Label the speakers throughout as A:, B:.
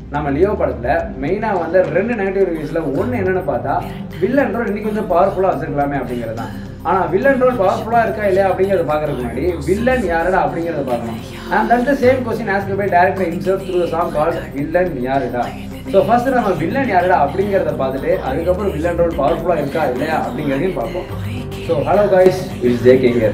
A: நம்ம லியோ படத்துல மெயினா வந்து ரெண்டு நெகட்டிவ் ரிவ்யூஸ்ல ஒன்னு என்னன்னு பார்த்தா வில்லன் ரோல் இன்னைக்கு கொஞ்சம் பவர்ஃபுல்லா வச்சிருக்கலாமே அப்படிங்கிறது தான் ஆனா வில்லன் ரோல் பவர்ஃபுல்லா இருக்கா இல்லையா அப்படிங்கறத பாக்குறதுக்கு முன்னாடி வில்லன் யாருடா அப்படிங்கறத பார்க்கணும் and that's the same question ask by director himself through the song called villain யாருடா ஸோ ஃபர்ஸ்ட் நம்ம வில்லன் யாருடா அப்படிங்கிறத பார்த்துட்டு அதுக்கப்புறம் வில்லன் ரோல் பவர்ஃபுல்லா இருக்கா இல்லையா அப்படிங்கிறதையும் பார்ப்போம் so hello guys is J ganger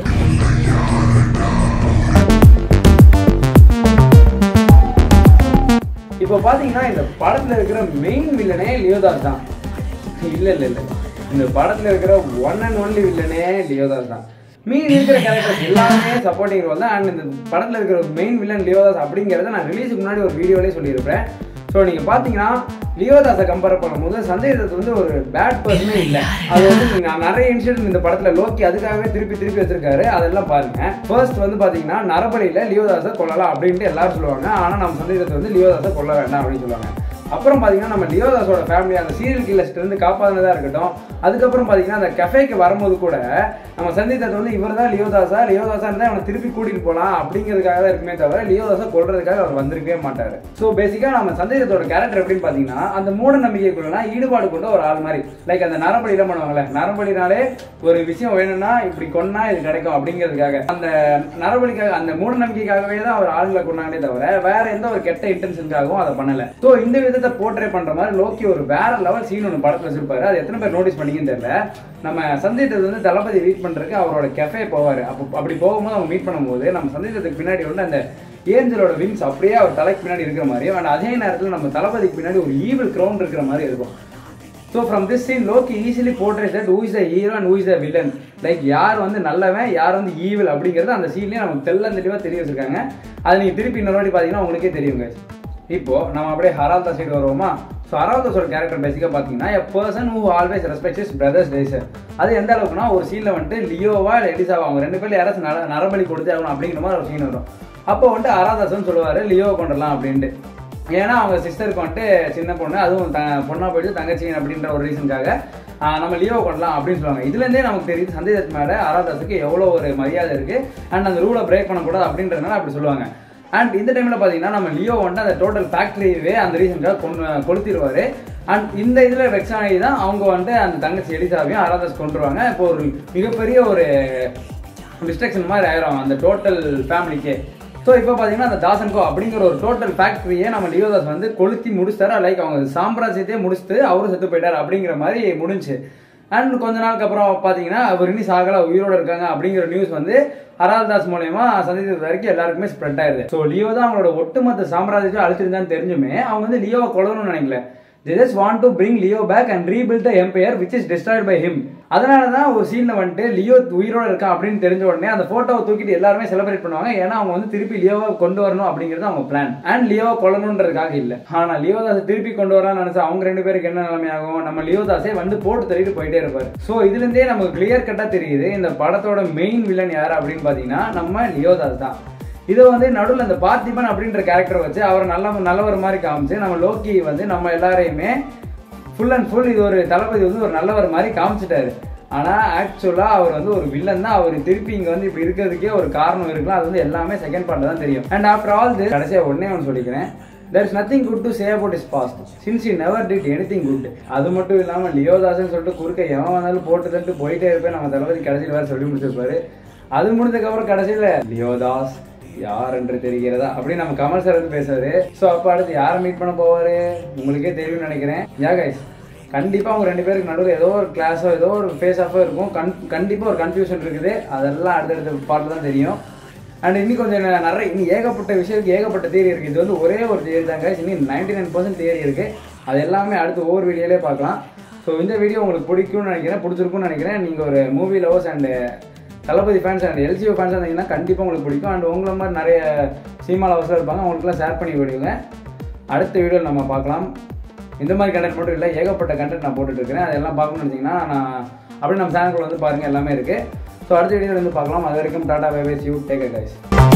A: இப்போ பார்த்தீங்கன்னா இந்த படத்தில் இருக்கிற மெயின் வில்லனே லியோதாஸ் தான் இல்லை இல்லை இல்லை இந்த படத்தில் இருக்கிற ஒன் அண்ட் ஒன்லி வில்லனே லியோதாஸ் தான் மீதி இருக்கிற கேரக்டர்ஸ் எல்லாமே சப்போர்ட்டிங் ரோல் தான் அண்ட் இந்த படத்தில் இருக்கிற மெயின் வில்லன் லியோதாஸ் அப்படிங்கிறத நான் ரிலீஸுக்கு முன்னாடி ஒரு வீடியோலேயே சொல்லியிருப்பேன் ஸோ நீங்கள் பார்த்தீங்கன்னா லியோதாஸை கம்பேர் பண்ணும்போது சஞ்சய் தத் வந்து ஒரு பேட் பர்சனே இல்லை அது வந்து நான் நிறைய இன்சிடென்ட் இந்த படத்தில் லோக்கி அதுக்காகவே திருப்பி திருப்பி வச்சிருக்காரு அதெல்லாம் பாருங்க ஃபர்ஸ்ட் வந்து பார்த்தீங்கன்னா நரபலியில் லியோதாஸை கொல்லலாம் அப்படின்ட்டு எல்லாரும் சொல்லுவாங்க ஆனால் நம்ம சஞ்சய் தத் வந்து லியோதாஸை கொல்ல வேண்டாம் அப்படின்னு சொல்லுவாங்க அப்புறம் பார்த்தீங்கன்னா நம்ம லியோதாஸோட ஃபேமிலி அந்த சீரியல் கில்லர்ஸ்ட் இருந்து காப்பாதுனதா இருக்கட்டும் அதுக்கப்புறம் பார்த்தீங்கன்னா அந்த கஃபேக்கு வரும்போது கூட நம்ம சஞ்சய் தத் வந்து இவர் தான் லியோதாஸா லியோதாஸா இருந்தால் அவனை திருப்பி கூட்டிட்டு போகலாம் அப்படிங்கிறதுக்காக தான் இருக்குமே தவிர லியோதாஸை கொல்றதுக்காக அவர் வந்திருக்கவே மாட்டார் ஸோ பேசிக்காக நம்ம சஞ்சய் தத்தோட கேரக்டர் எப்படின்னு பார்த்தீங்கன்னா அந்த மூட நம்பிக்கைக்குள்ளனா ஈடுபாடு கொண்ட ஒரு ஆள் மாதிரி லைக் அந்த நரம்பலிலாம் பண்ணுவாங்கல்ல நரம்பலினாலே ஒரு விஷயம் வேணும்னா இப்படி கொன்னா இது கிடைக்கும் அப்படிங்கிறதுக்காக அந்த நரபலிக்காக அந்த மூட நம்பிக்கைக்காகவே தான் அவர் ஆளுங்களை கொண்டாங்களே தவிர வேற எந்த ஒரு கெட்ட இன்டென்ஷனுக்காகவும் அதை பண்ணல ஸோ இந்த விதத்தை போர்ட்ரே பண்ற மாதிரி லோக்கி ஒரு வேற லெவல் சீன் ஒன்று படத்தில் வச்சிருப்பாரு அது எத்தனை பேர் நோட்டீஸ் பண்ணீங்கன்னு தெரியல நம்ம சஞ்சய் தத் வந்து தளபதி மீட் பண்றதுக்கு அவரோட கெஃபே போவார் அப்போ அப்படி போகும்போது அவங்க மீட் பண்ணும்போது நம்ம சஞ்சய் தத்துக்கு பின்னாடி வந்து அந்த ஏஞ்சலோட விங்ஸ் அப்படியே அவர் தலைக்கு பின்னாடி இருக்கிற மாதிரியும் அண்ட் அதே நேரத்தில் நம்ம தளபதிக்கு பின்னாடி ஒரு ஈவில் க்ரௌண்ட் இருக்கிற மாதிரி இருக்கும் so from this scene Loki easily portrays that who is the hero and who is the villain like யார் வந்து நல்லவன் யார் வந்து ஈவில் அப்படிங்கிறது அந்த சீன்லேயே நமக்கு தெல்ல தெளிவாக தெரிய வச்சிருக்காங்க அது நீங்கள் திருப்பி இன்னொரு வாட்டி பார்த்தீங்கன்னா உங்களுக்கே தெரியுங்க இப்போ நம்ம அப்படியே ஹரால்தா சைடு வருவோமா ஸோ ஹரால்தாஸோட கேரக்டர் பேசிக்காக பார்த்தீங்கன்னா a person who always respect his brothers டேசர் அது எந்த அளவுக்குனா ஒரு சீனில் வந்துட்டு லியோவா இல்லை எலிசாவா அவங்க ரெண்டு பேரும் யாராச்சும் நர நரபலி கொடுத்து ஆகணும் அப்படிங்கிற மாதிரி ஒரு சீன் வரும் அப்போ வந்துட்டு ஹரால்தாசன் சொல்லுவார் லியோவை கொண்டுடலாம் அப்படின்ட்டு ஏன்னா அவங்க சிஸ்டருக்கு வந்துட்டு சின்ன பொண்ணு அதுவும் த பொண்ணா போயிட்டு தங்கச்சி அப்படின்ற ஒரு ரீசனுக்காக நம்ம லியோ கொள்ளலாம் அப்படின்னு சொல்லுவாங்க இதுலேருந்தே நமக்கு தெரியுது சந்தேக தத் மேலே ஆராதாஸுக்கு எவ்வளோ ஒரு மரியாதை இருக்கு அண்ட் அந்த ரூலை பிரேக் பண்ணக்கூடாது அப்படின்றதுனால அப்படி சொல்லுவாங்க அண்ட் இந்த டைமில் பார்த்தீங்கன்னா நம்ம லியோ வந்துட்டு அந்த டோட்டல் ஃபேக்ட்ரியவே அந்த ரீசனுக்காக கொண்டு கொளுத்திடுவார் அண்ட் இந்த இதில் வெக்ஸ் ஆகி தான் அவங்க வந்துட்டு அந்த தங்கச்சி எலிசாவையும் ஆராதாஸ் கொண்டுருவாங்க இப்போ ஒரு மிகப்பெரிய ஒரு டிஸ்ட்ரக்ஷன் மாதிரி ஆயிரும் அந்த டோட்டல் ஃபேமிலிக்கே ஸோ இப்போ பார்த்தீங்கன்னா அந்த தாசன்கோ அப்படிங்கிற ஒரு டோட்டல் ஃபேக்ட்ரியை நம்ம லியோதாஸ் வந்து கொளுத்தி முடிச்சிட்டாரு லைக் அவங்க சாம்ராஜ்யத்தையே முடிச்சுட்டு அவரும் செத்து போயிட்டார் அப்படிங்கிற மாதிரி முடிஞ்சு அண்ட் கொஞ்ச நாளுக்கு அப்புறம் பார்த்தீங்கன்னா அவர் இன்னும் சாகல உயிரோட இருக்காங்க அப்படிங்கிற நியூஸ் வந்து ஹரால்தாஸ் மூலயமா சந்தித்தது வரைக்கும் எல்லாருக்குமே ஸ்ப்ரெட் ஆயிருது ஸோ லியோ தான் அவங்களோட ஒட்டுமொத்த சாம்ராஜ்யத்தை அழிச்சிருந்தான்னு தெரிஞ்சுமே அவங்க வந்து லியோவை கொள்ளணும்னு நினைக்கல they just want to bring Leo back and rebuild the empire which is destroyed by him அதனால தான் ஒரு சீனில் வந்துட்டு லியோ உயிரோட இருக்கான் அப்படின்னு தெரிஞ்ச உடனே அந்த ஃபோட்டோவை தூக்கிட்டு எல்லாருமே செலிப்ரேட் பண்ணுவாங்க ஏன்னா அவங்க வந்து திருப்பி லியோவை கொண்டு வரணும் அப்படிங்கிறது அவங்க பிளான் அண்ட் லியோவை கொல்லணுன்றதுக்காக இல்லை ஆனால் லியோதாஸை திருப்பி கொண்டு வரலாம்னு நினைச்சா அவங்க ரெண்டு பேருக்கு என்ன நிலைமை ஆகும் நம்ம லியோதாஸே வந்து போட்டு தள்ளிட்டு போயிட்டே இருப்பார் ஸோ இதுலேருந்தே நமக்கு கிளியர் கட்டாக தெரியுது இந்த படத்தோட மெயின் வில்லன் யார் அப்படின்னு பார்த்தீங்கன்னா நம்ம லியோதாஸ் தான் இதை வந்து நடுவில் இந்த பார்த்திபன் அப்படின்ற கேரக்டர் வச்சு அவர் நல்ல நல்லவர் மாதிரி காமிச்சு நம்ம லோக்கி வந்து நம்ம எல்லாரையுமே ஃபுல் அண்ட் ஃபுல் இது ஒரு தளபதி வந்து ஒரு நல்லவர் மாதிரி காமிச்சிட்டாரு ஆனால் ஆக்சுவலாக அவர் வந்து ஒரு வில்லன் தான் அவர் திருப்பி இங்கே வந்து இப்படி இருக்கிறதுக்கே ஒரு காரணம் இருக்கலாம் அது வந்து எல்லாமே செகண்ட் பார்ட்டில் தான் தெரியும் அண்ட் ஆஃப்டர் ஆல் this கடைசியாக ஒன்றே ஒன்று சொல்லிக்கிறேன் there is nothing good to say about his past since he never did anything good அது மட்டும் இல்லாமல் லியோதாசன் சொல்லிட்டு குறுக்க எவன் வந்தாலும் போட்டு தட்டு போயிட்டே இருப்பேன் நம்ம தளபதி கடைசியில் வேறு சொல்லி முடிச்சிருப்பாரு அது முடிஞ்சதுக்கப்புறம் கடைசியில் லியோதாஸ் யார் என்று தெரிகிறதா அப்படின்னு நம்ம கமல் சார் வந்து பேசுவாரு ஸோ அப்போ அடுத்து யாரை மீட் பண்ண போவாரு உங்களுக்கே தெரியும்னு நினைக்கிறேன் யா கைஸ் கண்டிப்பாக அவங்க ரெண்டு பேருக்கு நடுவில் ஏதோ ஒரு கிளாஸோ ஏதோ ஒரு ஃபேஸ் ஆஃபோ இருக்கும் கண் கண்டிப்பாக ஒரு கன்ஃபியூஷன் இருக்குது அதெல்லாம் அடுத்தடுத்த பாட்டில் தான் தெரியும் அண்ட் இன்னும் கொஞ்சம் ந- நிறைய இன்னும் ஏகப்பட்ட விஷயத்துக்கு ஏகப்பட்ட தேரி இருக்குது இது வந்து ஒரே ஒரு தேரி தாங்க இன்னும் நைன்டி நைன் பர்சன்ட் தேரி இருக்குது அது எல்லாமே அடுத்து ஒவ்வொரு வீடியோலே பார்க்கலாம் ஸோ இந்த வீடியோ உங்களுக்கு பிடிக்கும்னு நினைக்கிறேன் பிடிச்சிருக்கும்னு நினைக்கிறேன் நீங்கள் ஒரு movie lovers and Thalapathy fans and LGO fans இருந்தீங்கன்னா கண்டிப்பாக உங்களுக்கு பிடிக்கும் அண்ட் உங்களை மாதிரி நிறைய சினிமா லவர்ஸாக இருப்பாங்க அவங்களுக்குலாம் ஷேர் பண்ணி விடுங்க அடுத்த வீடியோவில் நம்ம பார்க்கலாம் இந்த மாதிரி கண்டென்ட் மட்டும் இல்லை ஏகப்பட்ட கண்டென்ட் நான் போட்டுட்டு இருக்கிறேன் அதெல்லாம் பார்க்கணும்னு நினச்சிங்கன்னா நான் அப்படியே நம்ம சேனலுக்குள்ள வந்து பாருங்கள் எல்லாமே இருக்குது ஸோ அடுத்த வீடியோவில் வந்து பார்க்கலாம் அது வரைக்கும் tata bye bye you take guys